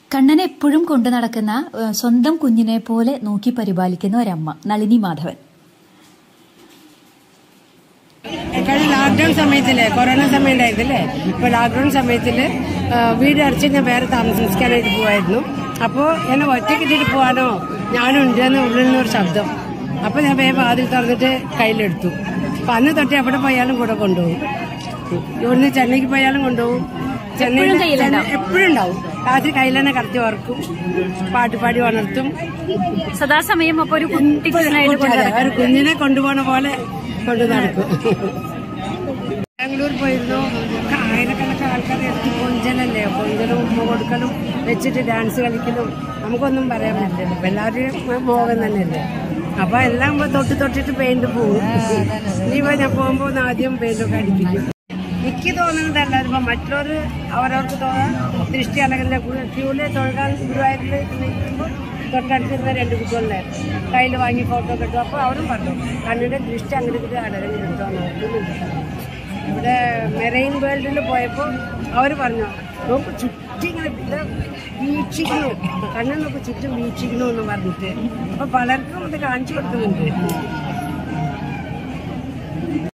കണ്ണനെ എപ്പോഴും കൊണ്ടു നടക്കുന്ന ഏഹ്, സ്വന്തം കുഞ്ഞിനെ പോലെ നോക്കി പരിപാലിക്കുന്ന ഒരമ്മ നളിനി മാധവൻ കഴിഞ്ഞ ലോക്ക്ഡൌൺ സമയത്തില് കൊറോണ സമയം ഉണ്ടായിരുന്നില്ലേ ഇപ്പൊ ലോക്ക്ഡൌൺ സമയത്തില് ആ, വീട് അടച്ച് ഞാൻ വേറെ താമസിക്കാനായിട്ട് പോവായിരുന്നു അപ്പോ എന്നെ ഒറ്റയ്ക്ക് ഇട്ടിട്ട് പോവാനോ ഞാനും ഉണ്ട് എന്ന് ഉള്ളിൽ നിന്ന് ഒരു ശബ്ദം അപ്പൊ ഞാൻ വേഗം വാതിൽ തുറന്നിട്ട് കയ്യിലെടുത്തു അപ്പൊ അന്ന് തൊട്ട് എവിടെ പോയാലും കൂടെ കൊണ്ടുപോകും ഇവിടുന്ന് ചെന്നൈക്ക് പോയാലും കൊണ്ടുപോകും ചെന്നൈയിൽ എപ്പോഴും ഉണ്ടാവും രാത്രി കയ്യിൽ തന്നെ കടത്തി ഓർക്കും പാട്ട് പാടി ഉണർത്തും സദാസമയം അപ്പൊ ഒരു കുട്ടി അതെ, ഒരു കുഞ്ഞിനെ കൊണ്ടുപോണ പോലെ കൊണ്ടു നടക്കും ബാംഗ്ലൂർ പോയിരുന്നു ആയിരക്കണക്കിന് ആൾക്കാരെ എടുത്ത് കൊഞ്ചലല്ലേ കൊഞ്ചലും ഉമ്മ കൊടുക്കലും വെച്ചിട്ട് ഡാൻസ് കളിക്കലും നമുക്കൊന്നും പറയാൻ പറ്റില്ല ഇപ്പൊ എല്ലാവരുടെയും മോഹം തന്നെയല്ലേ അപ്പൊ എല്ലാം ഇപ്പൊ തൊട്ട് തൊട്ടിട്ട് പെയിന്റ് പോകും ഇനിയിപ്പോ ഞാൻ പോകുമ്പോ ഒന്ന് ആദ്യം പെയിന്റൊക്കെ അടിപ്പിക്കും എനിക്ക് തോന്നുന്നത് എല്ലാവരും ഇപ്പൊ മറ്റുള്ളവർ അവരവർക്ക് തോന്നാൻ ദൃഷ്ടി അല്ലെങ്കിൽ ക്യൂല് തൊഴുകാൻ ഗുരുവായൂരിൽ നിൽക്കുമ്പോൾ തൊട്ടടുത്തിരുന്ന രണ്ട് കുട്ടികളുണ്ടായിരുന്നു കയ്യിൽ വാങ്ങി ഫോട്ടോ കിട്ടും അപ്പോൾ അവരും പറഞ്ഞു കണ്ണിന്റെ ദൃഷ്ടി അങ്ങോട്ട് അടരം കിട്ടുമോ നോക്കുന്നുണ്ട് ഇവിടെ മെറൈൻ വേൾഡിൽ പോയപ്പോൾ അവർ പറഞ്ഞു നോക്ക് ചുറ്റും ഇങ്ങനെ ഇത് വീക്ഷിക്കുന്നു കണ്ണിൽ നോക്ക് ചുറ്റും വീക്ഷിക്കുന്നു എന്ന് പറഞ്ഞിട്ട് അപ്പൊ പലർക്കും ഇത് കാണിച്ചു കൊടുക്കുന്നുണ്ട്